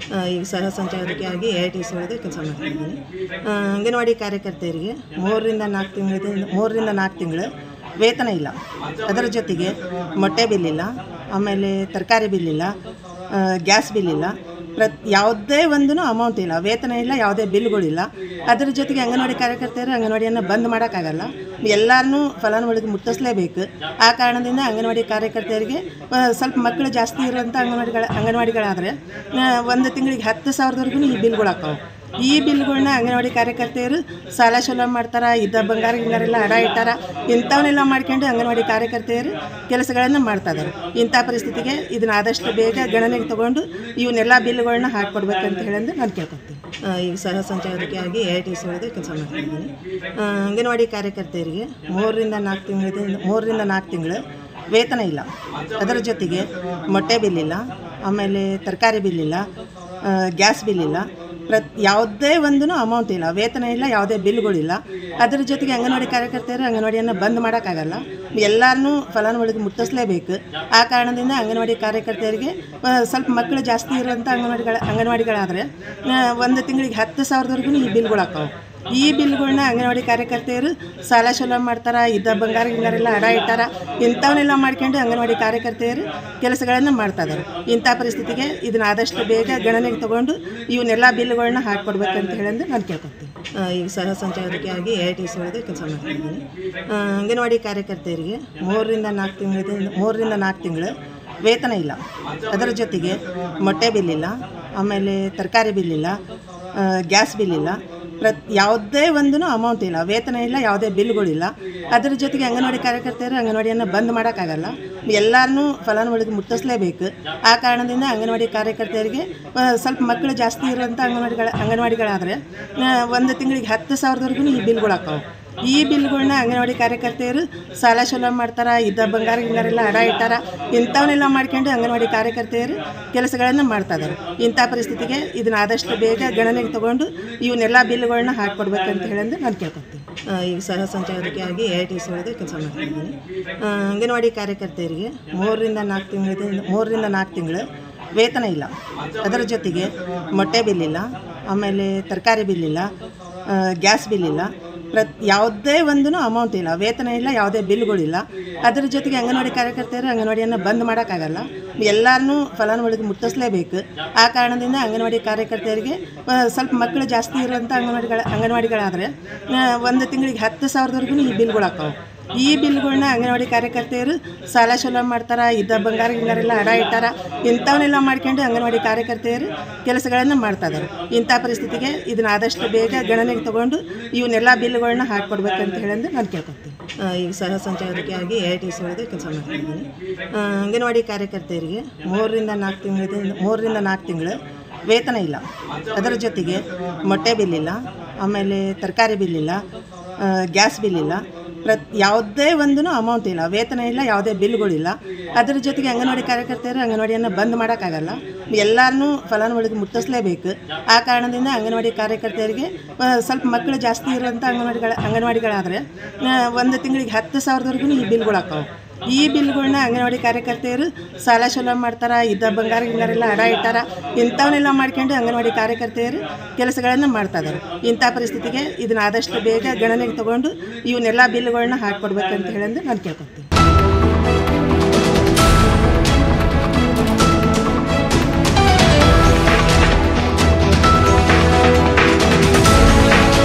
ಆ, ಈಗ ಸಹ ಸಂಚಾಲಕಿಯಾಗಿ ಎ ಐ ಟಿ ಸಿ ಒಳಗೆ ಕೆಲಸ ಮಾಡ್ತಿದ್ದೀನಿ ಆ, ಅಂಗನವಾಡಿ ಕಾರ್ಯಕರ್ತೆಯರಿಗೆ ಮೂರರಿಂದ ನಾಲ್ಕು ತಿಂಗಳಿಂದ ಮೂರರಿಂದ ನಾಲ್ಕು ತಿಂಗಳು ವೇತನ ಇಲ್ಲ ಅದರ ಜೊತೆಗೆ ಮೊಟ್ಟೆ ಬಿಲ್ ಇಲ್ಲ ಆಮೇಲೆ ತರಕಾರಿ ಬಿಲ್ ಇಲ್ಲ ಆ, ಗ್ಯಾಸ್ ಬಿಲ್ ಇಲ್ಲ ಪ್ರತ್ ಯಾವುದೇ ಒಂದು ಅಮೌಂಟ್ ಇಲ್ಲ ವೇತನ ಇಲ್ಲ ಯಾವುದೇ ಬಿಲ್ಗಳಿಲ್ಲ ಅದರ ಜೊತೆಗೆ ಅಂಗನವಾಡಿ ಕಾರ್ಯಕರ್ತೆಯರು ಅಂಗನವಾಡಿಯನ್ನು ಬಂದ್ ಮಾಡೋಕ್ಕಾಗಲ್ಲ ಎಲ್ಲರನ್ನೂ ಫಲಾನುಭವಿಗಳಿಗೆ ಮುಟ್ಟಿಸ್ಲೇಬೇಕು ಆ ಕಾರಣದಿಂದ ಅಂಗನವಾಡಿ ಕಾರ್ಯಕರ್ತೆಯರಿಗೆ ಆ, ಸ್ವಲ್ಪ ಮಕ್ಕಳು ಜಾಸ್ತಿ ಇರುವಂಥ ಅಂಗನವಾಡಿಗಳ ಅಂಗನವಾಡಿಗಳಾದರೆ ಒಂದು ತಿಂಗಳಿಗೆ ಹತ್ತು ಸಾವಿರದವರೆಗೂ ಈ ಬಿಲ್ಗಳು ಹಾಕಾವು ಈ ಬಿಲ್ಗಳನ್ನ ಅಂಗನವಾಡಿ ಕಾರ್ಯಕರ್ತೆಯರು ಸಾಲ ಸೌಲ ಮಾಡ್ತಾರೆ ಇದ್ದ ಬಂಗಾರ ಗಿಂಗಾರೆಲ್ಲ ಅಡ ಇಟ್ಟಾರ ಇಂಥವನ್ನೆಲ್ಲ ಮಾಡ್ಕೊಂಡು ಅಂಗನವಾಡಿ ಕಾರ್ಯಕರ್ತೆಯರು ಕೆಲಸಗಳನ್ನು ಮಾಡ್ತಾ ಇದ್ದಾರೆ ಇಂಥ ಪರಿಸ್ಥಿತಿಗೆ ಇದನ್ನ ಆದಷ್ಟು ಬೇಗ ಗಣನೆಗೆ ತಗೊಂಡು ಇವನ್ನೆಲ್ಲ ಬಿಲ್ಗಳನ್ನ ಹಾಕ್ಕೊಡ್ಬೇಕಂತ ಹೇಳಂದು ನಾನು ಕೇಳ್ಕೊತೀನಿ ಆ, ಈಗ ಸಹ ಸಂಚಾಲಕಿಯಾಗಿ ಎ ಐ ಟಿ ಸಿ ಒಳಗೆ ಕೆಲಸ ಮಾಡ್ತಿದ್ದೀನಿ ಆ, ಅಂಗನವಾಡಿ ಕಾರ್ಯಕರ್ತೆಯರಿಗೆ ಮೂರರಿಂದ ನಾಲ್ಕು ತಿಂಗಳಿಂದ ಮೂರರಿಂದ ನಾಲ್ಕು ತಿಂಗಳು ವೇತನ ಇಲ್ಲ ಅದರ ಜೊತೆಗೆ ಮೊಟ್ಟೆ ಬಿಲ್ ಇಲ್ಲ ಆಮೇಲೆ ತರಕಾರಿ ಬಿಲ್ ಇಲ್ಲ ಆ, ಗ್ಯಾಸ್ ಬಿಲ್ ಇಲ್ಲ ಪ್ರತ್ ಯಾವುದೇ ಒಂದು ಅಮೌಂಟ್ ಇಲ್ಲ ವೇತನ ಇಲ್ಲ ಯಾವುದೇ ಬಿಲ್ಗಳಿಲ್ಲ ಅದರ ಜೊತೆಗೆ ಅಂಗನವಾಡಿ ಕಾರ್ಯಕರ್ತೆಯರು ಅಂಗನವಾಡಿಯನ್ನು ಬಂದ್ ಮಾಡೋಕ್ಕಾಗಲ್ಲ ಎಲ್ಲರನ್ನೂ ಫಲಾನುಭವಿಗಳಿಗೆ ಮುಟ್ಟಿಸ್ಲೇಬೇಕು ಆ ಕಾರಣದಿಂದ ಅಂಗನವಾಡಿ ಕಾರ್ಯಕರ್ತೆಯರಿಗೆ ಆ, ಸ್ವಲ್ಪ ಮಕ್ಕಳು ಜಾಸ್ತಿ ಇರುವಂಥ ಅಂಗನವಾಡಿಗಳ ಅಂಗನವಾಡಿಗಳಾದರೆ ಒಂದು ತಿಂಗಳಿಗೆ ಹತ್ತು ಸಾವಿರದವರೆಗೂ ಈ ಬಿಲ್ಗಳು ಹಾಕಾವು ಈ ಬಿಲ್ಗಳನ್ನ ಅಂಗನವಾಡಿ ಕಾರ್ಯಕರ್ತೆಯರು ಸಾಲ ಸೌಲ ಮಾಡ್ತಾರೆ ಇದ್ದ ಬಂಗಾರ ಗಿಂಗಾರೆಲ್ಲ ಅಡ ಇಟ್ಟಾರ ಇಂಥವನ್ನೆಲ್ಲ ಮಾಡ್ಕೊಂಡು ಅಂಗನವಾಡಿ ಕಾರ್ಯಕರ್ತೆಯರು ಕೆಲಸಗಳನ್ನು ಮಾಡ್ತಾ ಇದ್ದಾರೆ ಇಂಥ ಪರಿಸ್ಥಿತಿಗೆ ಇದನ್ನ ಆದಷ್ಟು ಬೇಗ ಗಣನೆಗೆ ತಗೊಂಡು ಇವನ್ನೆಲ್ಲ ಬಿಲ್ಗಳನ್ನ ಹಾಕ್ಕೊಡ್ಬೇಕಂತ ಹೇಳಂದು ನಾನು ಕೇಳ್ಕೊತೀನಿ ಆ, ಈಗ ಸಹ ಸಂಚಾಲಕಿಯಾಗಿ ಎ ಐ ಟಿ ಸಿ ಒಳಗೆ ಕೆಲಸ ಮಾಡ್ತಿದ್ದೀನಿ ಆ, ಅಂಗನವಾಡಿ ಕಾರ್ಯಕರ್ತೆಯರಿಗೆ ಮೂರರಿಂದ ನಾಲ್ಕು ತಿಂಗಳಿಂದ ಮೂರರಿಂದ ನಾಲ್ಕು ತಿಂಗಳು ವೇತನ ಇಲ್ಲ ಅದರ ಜೊತೆಗೆ ಮೊಟ್ಟೆ ಬಿಲ್ ಇಲ್ಲ ಆಮೇಲೆ ತರಕಾರಿ ಬಿಲ್ ಇಲ್ಲ ಆ, ಗ್ಯಾಸ್ ಬಿಲ್ ಇಲ್ಲ ಪ್ರತ್ ಯಾವುದೇ ಒಂದು ಅಮೌಂಟ್ ಇಲ್ಲ ವೇತನ ಇಲ್ಲ ಯಾವುದೇ ಬಿಲ್ಗಳಿಲ್ಲ ಅದರ ಜೊತೆಗೆ ಅಂಗನವಾಡಿ ಕಾರ್ಯಕರ್ತೆಯರು ಅಂಗನವಾಡಿಯನ್ನು ಬಂದ್ ಮಾಡೋಕ್ಕಾಗಲ್ಲ ಎಲ್ಲರನ್ನೂ ಫಲಾನುಭವಿಗಳಿಗೆ ಮುಟ್ಟಿಸ್ಲೇಬೇಕು ಆ ಕಾರಣದಿಂದ ಅಂಗನವಾಡಿ ಕಾರ್ಯಕರ್ತೆಯರಿಗೆ ಆ, ಸ್ವಲ್ಪ ಮಕ್ಕಳು ಜಾಸ್ತಿ ಇರುವಂಥ ಅಂಗನವಾಡಿಗಳ ಅಂಗನವಾಡಿಗಳಾದರೆ ಒಂದು ತಿಂಗಳಿಗೆ ಹತ್ತು ಸಾವಿರದವರೆಗೂ ಈ ಬಿಲ್ಗಳು ಹಾಕಾವು ಈ ಬಿಲ್ಗಳನ್ನ ಅಂಗನವಾಡಿ ಕಾರ್ಯಕರ್ತೆಯರು ಸಾಲ ಸೌಲ ಮಾಡ್ತಾರೆ ಇದ್ದ ಬಂಗಾರ ಗಿಂಗಾರೆಲ್ಲ ಅಡ ಇಟ್ಟಾರ ಇಂಥವನ್ನೆಲ್ಲ ಮಾಡ್ಕೊಂಡು ಅಂಗನವಾಡಿ ಕಾರ್ಯಕರ್ತೆಯರು ಕೆಲಸಗಳನ್ನು ಮಾಡ್ತಾ ಇದ್ದಾರೆ ಇಂಥ ಪರಿಸ್ಥಿತಿಗೆ ಇದನ್ನ ಆದಷ್ಟು ಬೇಗ ಗಣನೆಗೆ ತಗೊಂಡು ಇವನ್ನೆಲ್ಲ ಬಿಲ್ಗಳನ್ನ ಹಾಕ್ಕೊಡ್ಬೇಕಂತ ಹೇಳಂದು ನಾನು ಕೇಳ್ಕೊತೀನಿ ಆ, ಈಗ ಸಹ ಸಂಚಾಲಕಿಯಾಗಿ ಎ ಐ ಟಿ ಸಿ ಒಳಗೆ ಕೆಲಸ ಮಾಡ್ತಿದ್ದೀನಿ ಆ, ಅಂಗನವಾಡಿ ಕಾರ್ಯಕರ್ತೆಯರಿಗೆ ಮೂರರಿಂದ ನಾಲ್ಕು ತಿಂಗಳಿಂದ ಮೂರರಿಂದ ನಾಲ್ಕು ತಿಂಗಳು ವೇತನ ಇಲ್ಲ ಅದರ ಜೊತೆಗೆ ಮೊಟ್ಟೆ ಬಿಲ್ ಇಲ್ಲ ಆಮೇಲೆ ತರಕಾರಿ ಬಿಲ್ ಇಲ್ಲ ಆ, ಗ್ಯಾಸ್ ಬಿಲ್ ಇಲ್ಲ ಪ್ರತ್ ಯಾವುದೇ ಒಂದು ಅಮೌಂಟ್ ಇಲ್ಲ ವೇತನ ಇಲ್ಲ ಯಾವುದೇ ಬಿಲ್ಗಳಿಲ್ಲ ಅದರ ಜೊತೆಗೆ ಅಂಗನವಾಡಿ ಕಾರ್ಯಕರ್ತೆಯರು ಅಂಗನವಾಡಿಯನ್ನು ಬಂದ್ ಮಾಡೋಕ್ಕಾಗಲ್ಲ ಎಲ್ಲರನ್ನೂ ಫಲಾನುಭವಿಗಳಿಗೆ ಮುಟ್ಟಿಸ್ಲೇಬೇಕು ಆ ಕಾರಣದಿಂದ ಅಂಗನವಾಡಿ ಕಾರ್ಯಕರ್ತೆಯರಿಗೆ ಆ, ಸ್ವಲ್ಪ ಮಕ್ಕಳು ಜಾಸ್ತಿ ಇರುವಂಥ ಅಂಗನವಾಡಿಗಳ ಅಂಗನವಾಡಿಗಳಾದರೆ ಒಂದು ತಿಂಗಳಿಗೆ ಹತ್ತು ಸಾವಿರದವರೆಗೂ ಈ ಬಿಲ್ಗಳು ಹಾಕಾವು ಈ ಬಿಲ್ಗಳನ್ನ ಅಂಗನವಾಡಿ ಕಾರ್ಯಕರ್ತೆಯರು ಸಾಲ ಸೌಲ ಮಾಡ್ತಾರೆ ಇದ್ದ ಬಂಗಾರ ಗಿಂಗಾರೆಲ್ಲ ಅಡ ಇಟ್ಟಾರ ಇಂಥವನ್ನೆಲ್ಲ ಮಾಡ್ಕೊಂಡು ಅಂಗನವಾಡಿ ಕಾರ್ಯಕರ್ತೆಯರು ಕೆಲಸಗಳನ್ನು ಮಾಡ್ತಾ ಇದ್ದಾರೆ ಇಂಥ ಪರಿಸ್ಥಿತಿಗೆ ಇದನ್ನ ಆದಷ್ಟು ಬೇಗ ಗಣನೆಗೆ ತಗೊಂಡು ಇವನ್ನೆಲ್ಲ ಬಿಲ್ಗಳನ್ನ ಹಾಕ್ಕೊಡ್ಬೇಕಂತ ಹೇಳಂದು ನಾನು ಕೇಳ್ಕೊತೀನಿ ಆ, ಈಗ ಸಹ ಸಂಚಾಲಕಿಯಾಗಿ ಎ ಐ ಟಿ ಸಿ ಒಳಗೆ ಕೆಲಸ ಮಾಡ್ತಿದ್ದೀನಿ ಆ, ಅಂಗನವಾಡಿ ಕಾರ್ಯಕರ್ತೆಯರಿಗೆ ಮೂರರಿಂದ ನಾಲ್ಕು ತಿಂಗಳಿಂದ ಮೂರರಿಂದ ನಾಲ್ಕು ತಿಂಗಳು ವೇತನ ಇಲ್ಲ ಅದರ ಜೊತೆಗೆ ಮೊಟ್ಟೆ ಬಿಲ್ ಇಲ್ಲ ಆಮೇಲೆ ತರಕಾರಿ ಬಿಲ್ ಇಲ್ಲ ಆ, ಗ್ಯಾಸ್ ಬಿಲ್ ಇಲ್ಲ ಪ್ರತ್ ಯಾವುದೇ ಒಂದು ಅಮೌಂಟ್ ಇಲ್ಲ ವೇತನ ಇಲ್ಲ ಯಾವುದೇ ಬಿಲ್ಗಳಿಲ್ಲ ಅದರ ಜೊತೆಗೆ ಅಂಗನವಾಡಿ ಕಾರ್ಯಕರ್ತೆಯರು ಅಂಗನವಾಡಿಯನ್ನು ಬಂದ್ ಮಾಡೋಕ್ಕಾಗಲ್ಲ ಎಲ್ಲರನ್ನೂ ಫಲಾನುಭವಿಗಳಿಗೆ ಮುಟ್ಟಿಸ್ಲೇಬೇಕು ಆ ಕಾರಣದಿಂದ ಅಂಗನವಾಡಿ ಕಾರ್ಯಕರ್ತೆಯರಿಗೆ ಆ, ಸ್ವಲ್ಪ ಮಕ್ಕಳು ಜಾಸ್ತಿ ಇರುವಂಥ ಅಂಗನವಾಡಿಗಳ ಅಂಗನವಾಡಿಗಳಾದರೆ ಒಂದು ತಿಂಗಳಿಗೆ ಹತ್ತು ಸಾವಿರದವರೆಗೂ ಈ ಬಿಲ್ಗಳು ಹಾಕಾವು ಈ ಬಿಲ್ಗಳನ್ನ ಅಂಗನವಾಡಿ ಕಾರ್ಯಕರ್ತೆಯರು ಸಾಲ ಸೌಲ ಮಾಡ್ತಾರೆ ಇದ್ದ ಬಂಗಾರ ಗಿಂಗಾರೆಲ್ಲ ಅಡ ಇಟ್ಟಾರ ಇಂಥವನ್ನೆಲ್ಲ ಮಾಡ್ಕೊಂಡು ಅಂಗನವಾಡಿ ಕಾರ್ಯಕರ್ತೆಯರು ಕೆಲಸಗಳನ್ನು ಮಾಡ್ತಾ ಇದ್ದಾರೆ ಇಂಥ ಪರಿಸ್ಥಿತಿಗೆ ಇದನ್ನ ಆದಷ್ಟು ಬೇಗ ಗಣನೆಗೆ ತಗೊಂಡು ಇವನ್ನೆಲ್ಲ ಬಿಲ್ಗಳನ್ನ ಹಾಕ್ಕೊಡ್ಬೇಕಂತ ಹೇಳಂದು ನಾನು ಕೇಳ್ಕೊತೀನಿ